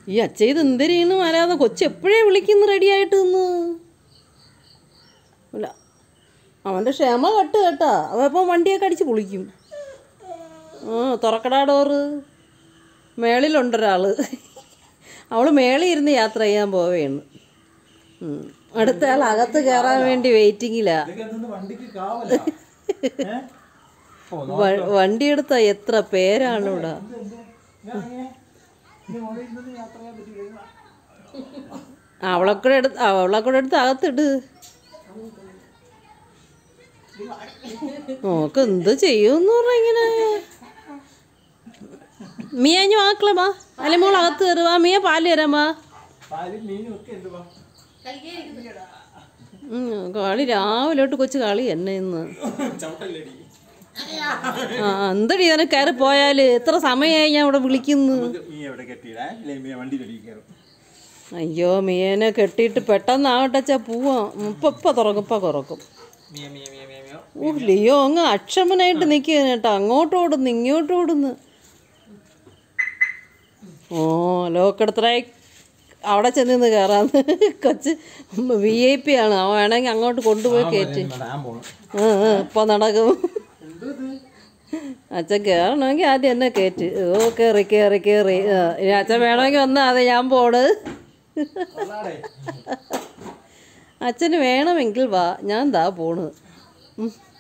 ഈ അച്ഛ ഇത് എന്തിനു വരാതെ കൊച്ചെപ്പോഴേ വിളിക്കുന്നു റെഡിയായിട്ട് നിന്ന് ഇല്ല അവൻ്റെ ക്ഷമ കട്ട് കേട്ടാ അവൻ ഇപ്പം വണ്ടിയൊക്കെ അടിച്ച് പൊളിക്കും ആ തുറക്കടാ ഡോറ് മേളിലുണ്ടൊരാൾ അവൾ മേളിൽ ഇരുന്ന് യാത്ര ചെയ്യാൻ പോവുകയാണ് ഉം. അടുത്ത ആൾ അകത്ത് കയറാൻ വേണ്ടി വെയിറ്റിങ്ങിലാ ഇതൊക്കെ എന്തെന്ന് വണ്ടിക്ക് കാവലാ ഏ? ഓ, നോ- വ- വണ്ടിയെടുത്ത എത്ര പേരാണ് ഇവിടെ എന്ത് എന്ത്? ഞാൻ അങ്ങനെ ഇനി മുകളിൽ ഇരുന്ന് യാത്ര ചെയ്യാൻ പറ്റില്ല അവളെ കൂടെ എടുത്ത് അവളെ കൂടെ എടുത്ത് അകത്തിട് നോക്ക് എന്ത് ചെയ്യുമെന്ന് പറഞ്ഞ ഇങ്ങനെ മിയ ഇനി വാക്കളെ വാ അല്ലെ മോൾ അകത്ത് കയറുവാ മിയ പാല് തരാം വാ പാലും മീനും ഒക്കെ എന്ത് വാ ഉം, കളി രാവിലെ തൊട്ട് കൊച്ചു കളി എന്നെ ഇന്ന് ചവിട്ടല്ലേടി ആ എന്തടി ഇതിനെ കയറി പോയാല് എത്ര സമയമായി ഞാൻ ഇവിടെ വിളിക്കുന്നു നീ എവിടെ കെട്ടിയിടാ ഇല്ലേ മീ വണ്ടി തൊടി കയറും അയ്യോ മീനെ കെട്ടിയിട്ട് പെട്ടെന്നാവട്ടെ ചാ പോവാം ഇപ്പം ഇപ്പം തുറക്കും ഇപ്പം തുറക്കും Mia Mia Mia Mia Mia ഓ ലിയോ അങ്ങ് അക്ഷമനായിട്ട് നിൽക്കുകയാണ് കേട്ടോ അങ്ങോട്ട് ഓടുന്നു ഇങ്ങോട്ട് ഓടുന്നു ഓ ലോക്കെടുത്തറായി അവിടെ ചെന്ന് നിന്ന് കയറാന്ന് കൊച്ച് വി ഐ പി ആണ് അവൻ വേണമെങ്കിൽ അങ്ങോട്ട് കൊണ്ടുപോയി കയറ്റി ഞാൻ പോണു ആ ആ, ഇപ്പൊ നടക്കും അച്ഛൻ കയറണമെങ്കിൽ ആദ്യം എന്നെ കയറ്റി ഓ കയറി കയറി കയറി ആ, ഇനി അച്ഛൻ വേണമെങ്കിൽ വന്നാൽ അതെ ഞാൻ പോണ് കൊള്ളാടേ അച്ഛന് വേണമെങ്കിൽ വാ ഞാൻ ദാ പോണ് ഉം.